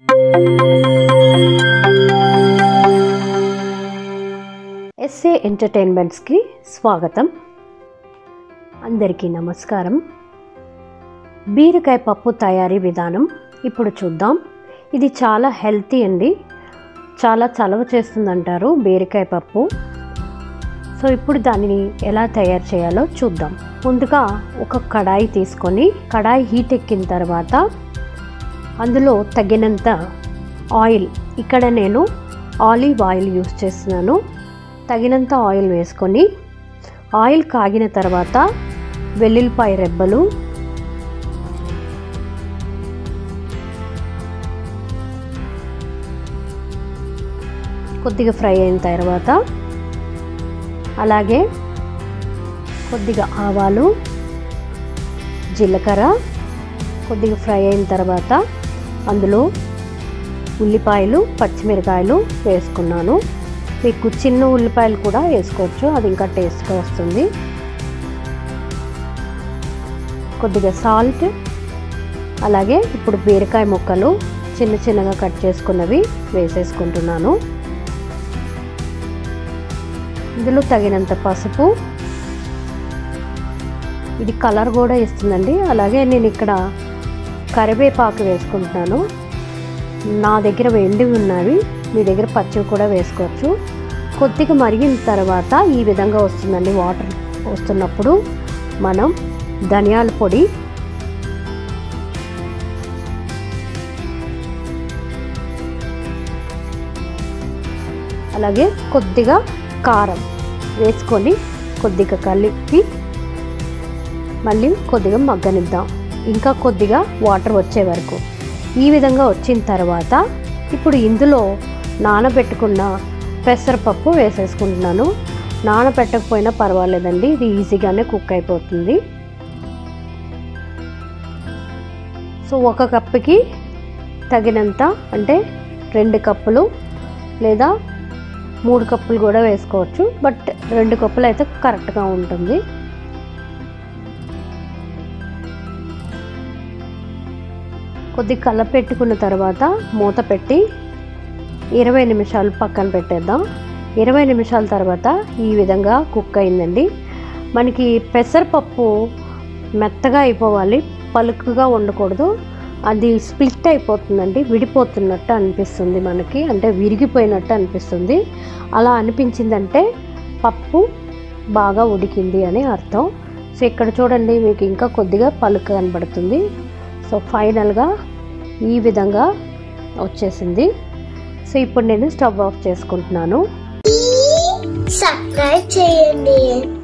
SA ఎంటర్టైన్మెంట్స్కి స్వాగతం అందరికీ నమస్కారం బీరకాయ పప్పు తయారీ విధానం ఇప్పుడు చూద్దాం ఇది చాలా హెల్తీ అండి చాలా చలవ చేస్తుందంటారు బీరకాయ పప్పు సో ఇప్పుడు దానిని ఎలా తయారు చేయాలో చూద్దాం ముందుగా ఒక కడాయి తీసుకొని కడాయి హీట్ ఎక్కిన తర్వాత అందులో తగినంత ఆయిల్ ఇక్కడ నేను ఆలివ్ ఆయిల్ యూస్ చేస్తున్నాను తగినంత ఆయిల్ వేసుకొని ఆయిల్ కాగిన తర్వాత వెల్లుల్లిపాయ రెబ్బలు కొద్దిగా ఫ్రై అయిన తర్వాత అలాగే కొద్దిగా ఆవాలు జీలకర్ర కొద్దిగా ఫ్రై అయిన తర్వాత అందులో ఉల్లిపాయలు పచ్చిమిరకాయలు వేసుకున్నాను మీకు చిన్న ఉల్లిపాయలు కూడా వేసుకోవచ్చు అది ఇంకా టేస్ట్గా వస్తుంది కొద్దిగా సాల్ట్ అలాగే ఇప్పుడు బీరకాయ ముక్కలు చిన్న చిన్నగా కట్ చేసుకున్నవి వేసేసుకుంటున్నాను ఇందులో తగినంత పసుపు ఇది కలర్ కూడా ఇస్తుందండి అలాగే నేను ఇక్కడ కరివేపాకు వేసుకుంటున్నాను నా దగ్గర వెండి ఉన్నవి మీ దగ్గర పచ్చివి కూడా వేసుకోవచ్చు కొద్దిగా మరిగిన తర్వాత ఈ విధంగా వస్తుందండి వాటర్ వస్తున్నప్పుడు మనం ధనియాల పొడి అలాగే కొద్దిగా కారం వేసుకొని కొద్దిగా కలిపి మళ్ళీ కొద్దిగా మగ్గనిద్దాం ఇంకా కొద్దిగా వాటర్ వచ్చే వరకు ఈ విధంగా వచ్చిన తర్వాత ఇప్పుడు ఇందులో నానబెట్టుకున్న పెసరపప్పు వేసేసుకుంటున్నాను నానబెట్టకపోయినా పర్వాలేదండి ఇది ఈజీగానే కుక్ అయిపోతుంది సో ఒక కప్పుకి తగినంత అంటే రెండు కప్పులు లేదా మూడు కప్పులు కూడా వేసుకోవచ్చు బట్ రెండు కప్పులు అయితే కరెక్ట్గా ఉంటుంది కొద్ది కలపెట్టుకున్న తర్వాత మూత పెట్టి ఇరవై నిమిషాలు పక్కన పెట్టేద్దాం ఇరవై నిమిషాల తర్వాత ఈ విధంగా కుక్ అయిందండి మనకి పెసరపప్పు మెత్తగా అయిపోవాలి పలుకుగా ఉండకూడదు అది స్ప్లిట్ అయిపోతుందండి విడిపోతున్నట్టు అనిపిస్తుంది మనకి అంటే విరిగిపోయినట్టు అనిపిస్తుంది అలా అనిపించిందంటే పప్పు బాగా ఉడికింది అని అర్థం సో ఇక్కడ చూడండి మీకు ఇంకా కొద్దిగా పలుకు కనబడుతుంది సో ఫైనల్గా ఈ విధంగా వచ్చేసింది సో ఇప్పుడు నేను స్టవ్ ఆఫ్ చేసుకుంటున్నాను సబ్స్క్రైబ్ చేయండి